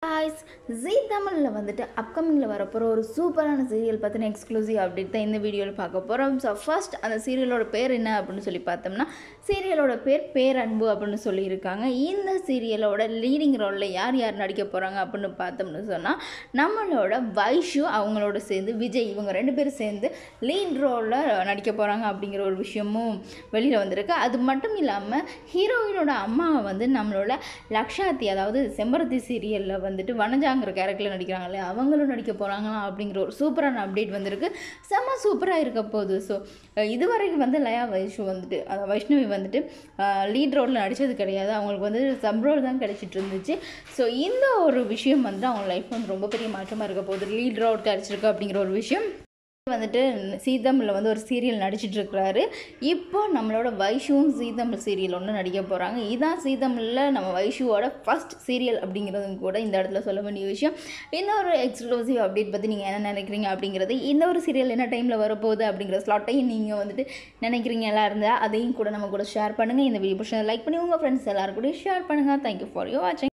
guys ஜீ தமிழில் வந்துட்டு அப்கமிங்கில் வரப்போகிற ஒரு சூப்பரான சீரியல் பற்றின எக்ஸ்க்ளூசிவ் அப்டேட் தான் இந்த வீடியோவில் பார்க்க போகிறோம் ஸோ ஃபர்ஸ்ட் அந்த சீரியலோட பேர் என்ன அப்படின்னு சொல்லி பார்த்தோம்னா சீரியலோட பேர் பேரன்பு அப்படின்னு சொல்லியிருக்காங்க இந்த சீரியலோட லீடிங் ரோலில் யார் யார் நடிக்க போகிறாங்க அப்படின்னு பார்த்தோம்னு சொன்னால் நம்மளோட வைஷு அவங்களோட சேர்ந்து விஜய் இவங்க ரெண்டு பேரும் சேர்ந்து லீட் ரோலில் நடிக்க போகிறாங்க அப்படிங்கிற ஒரு விஷயமும் வெளியில் வந்திருக்கு அது மட்டும் இல்லாமல் ஹீரோயினோட அம்மாவை வந்து நம்மளோட லக்ஷாத்தி அதாவது செம்பருத்தி சீரியலில் வந்துட்டு வனஜாங்கிற கேரக்டரில் நடிக்கிறாங்க இல்லையா அவங்களும் நடிக்க போகிறாங்களா அப்படிங்கிற ஒரு சூப்பரான அப்டேட் வந்திருக்கு செம்ம சூப்பராக இருக்க போகுது ஸோ இதுவரைக்கும் வந்து லயா வைஷு வந்துட்டு அதாவது வைஷ்ணவி வந்துட்டு லீட் ரோலில் நடித்தது கிடையாது அவங்களுக்கு வந்து சப் ரோல் தான் கிடைச்சிட்டு இருந்துச்சு ஸோ இந்த ஒரு விஷயம் வந்து அவங்க லைஃப் வந்து ரொம்ப பெரிய மாற்றமாக இருக்க போகுது லீட் ரோல் கிடச்சிருக்கு அப்படிங்கிற ஒரு விஷயம் வந்துட்டு சீதமில் வந்து ஒரு சீரியல் நடிச்சிட்டு இருக்கிறாரு இப்போ நம்மளோட வைஷுவும் சீதமிழ் சீரியல் ஒன்று நடிக்க போகிறாங்க இதான் சீதமிழில் நம்ம வைஷுவோட ஃபர்ஸ்ட் சீரியல் அப்படிங்கிறதும் கூட இந்த இடத்துல சொல்ல வேண்டிய விஷயம் இந்த ஒரு எக்ஸ்க்ளூசிவ் அப்டேட் பற்றி நீங்கள் என்ன நினைக்கிறீங்க அப்படிங்கிறது இந்த ஒரு சீரியல் என்ன டைமில் வரப்போகுது அப்படிங்கிற ஸ்லாட்டையும் நீங்கள் வந்துட்டு நினைக்கிறீங்க எல்லாம் இருந்தால் அதையும் கூட நம்ம கூட ஷேர் பண்ணுங்கள் இந்த வீடியோ பிடிச்சதை லைக் பண்ணி உங்கள் ஃப்ரெண்ட்ஸ் எல்லாரும் கூட ஷேர் பண்ணுங்கள் தேங்க்யூ ஃபார் யூ வாட்சிங்